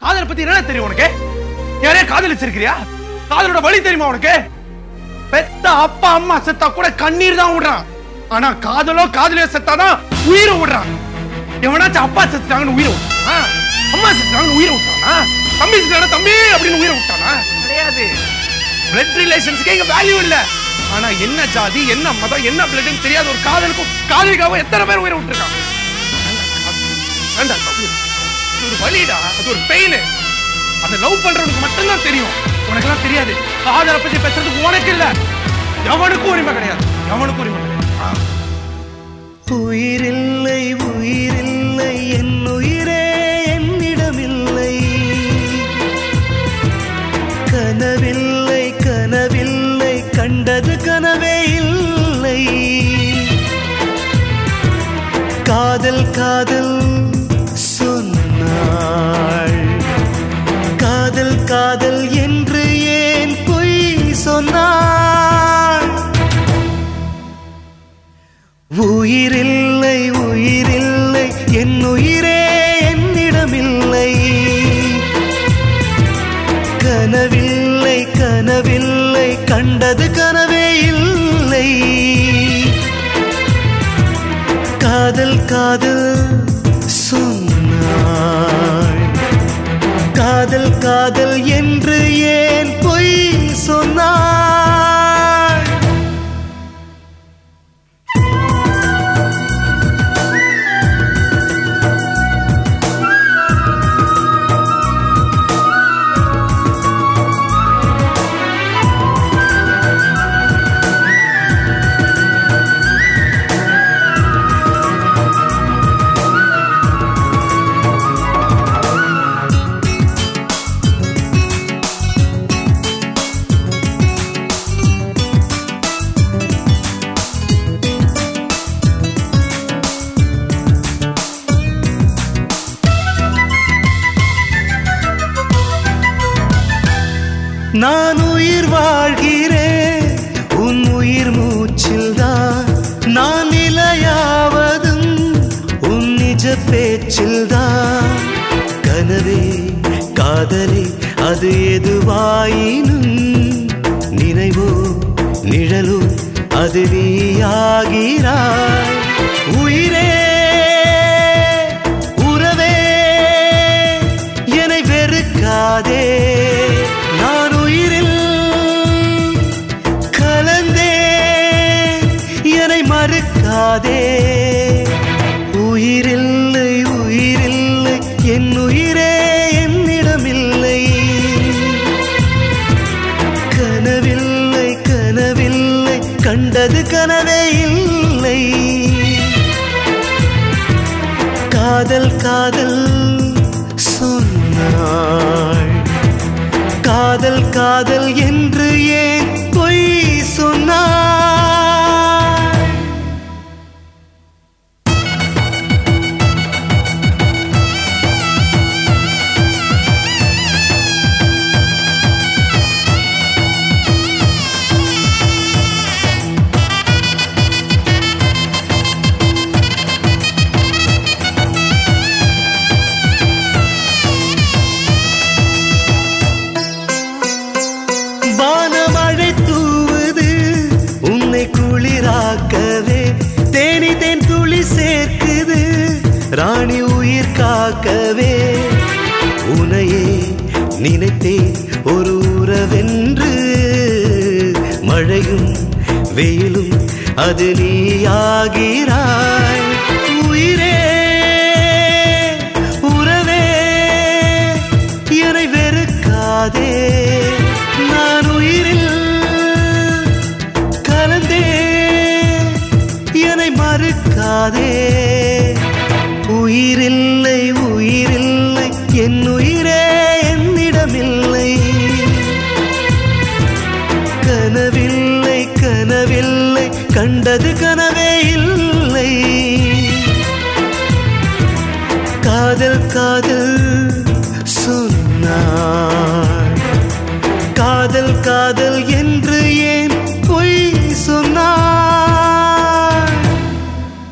காதலை பத்தி என்ன தெரியும் உனக்கு யாரையா காதலிச்சிருக்கிறியா காதலோட வழி தெரியுமா உனக்கு பெத்த அப்பா அம்மா செத்தா கூட கண்ணீர் தான் விடுறான் ஆனா காதலோ காதலியோ செத்தாதான் உயிரை விடுறான் எவனாச்சும் அப்பா செத்துட்டாங்கன்னு உயிரை விட்டானா அம்மா செத்துட்டாங்கன்னு உயிரை விட்டானா தம்பி செத்தானா தம்பி அப்படின்னு உயிரை விட்டானா கிடையாது பிளட் ரிலேஷன்ஸ்க்கு இங்க வேல்யூ இல்ல ஆனா என்ன ஜாதி என்ன மதம் என்ன பிளட்னு தெரியாத ஒரு காதலுக்கும் காதலிக்காவும் எத்தனை பேர் உயிரை விட்டுருக்காங்க வேண்டாம் தப்பு. இது ஒரு வலிடா அது ஒரு பெயின் அதை லவ் பண்றவனுக்கு மட்டும்தான் தெரியும் உனக்கெல்லாம் தெரியாது காதலை பத்தி பேசுறதுக்கு உனக்கு இல்ல எவனுக்கும் உரிமை கிடையாது எவனுக்கும் உரிமை கிடையாது ஆ. உயிரில்லை உயிரில்லை என் உயிரே என்னிடமில்லை கனவில்லை கனவில்லை கண்டது கனவே இல்லை காதல் காதல் சொன்னாள் காதல் காதல் என்று ஏன் பொய் சொன்னாள் உயிரில்லை உயிரில்லை என் உயிரே என்னிடமில்லை கனவில்லை கனவில்லை கண்டது கனவே இல்லை காதல் காதல் சொன்னாள் காதல் காதல் என்று ஏன் பொய் சொன்னாள் நான் உயிர் வாழ்கிறேன் உன் உயிர் மூச்சில்தான் நான் நிலையாவதும் உன் நிஜ பேச்சில்தான் கனவே காதலே அது எதுவாயினும் நினைவோ நிழலோ அது நீயாகிறாய் உயிரே உறவே என்னை வெறுக்காதே நான் உயிரில் கலந்தே என்னை மறுக்காதே உயிரில்லை உயிரில்லை என் உயிரே என்னிடமில்லை கனவில்லை கனவில்லை கண்டது கனவே இல்லை காதல் காதல் சொன்னாள் காதல் காதல் என்று ஏன் பொய் சொன்னாள் வானமழை தூவுது உன்னை குளிராக்கவே தேனி தேன் துளி சேர்க்குது ராணி உயிர் காக்கவே உனையே நினைத்தேன் ஒரு உறவென்று மழையும் வெயிலும் அது நீயாகிறாய் உயிரே உறவே என்னை வெறுக்காதே நான் உயிரில் கலந்தே என்னை மறுக்காதே உயிரில்லை உயிரில்லை என் உயிரே என்னிடமில்லை கனவில்லை கனவில்லை கண்டது கனவே இல்லை காதல் காதல் சொன்னாள் காதல் காதல் என்று ஏன் பொய் சொன்னாள்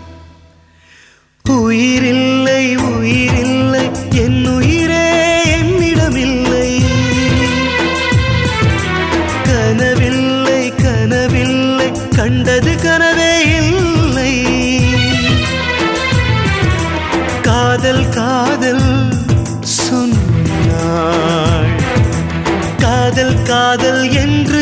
உயிரில்லை உயிரில்லை என் உயிரே என் கண்டது கனவே இல்லை காதல் காதல் சொன்னாள் காதல் காதல் என்று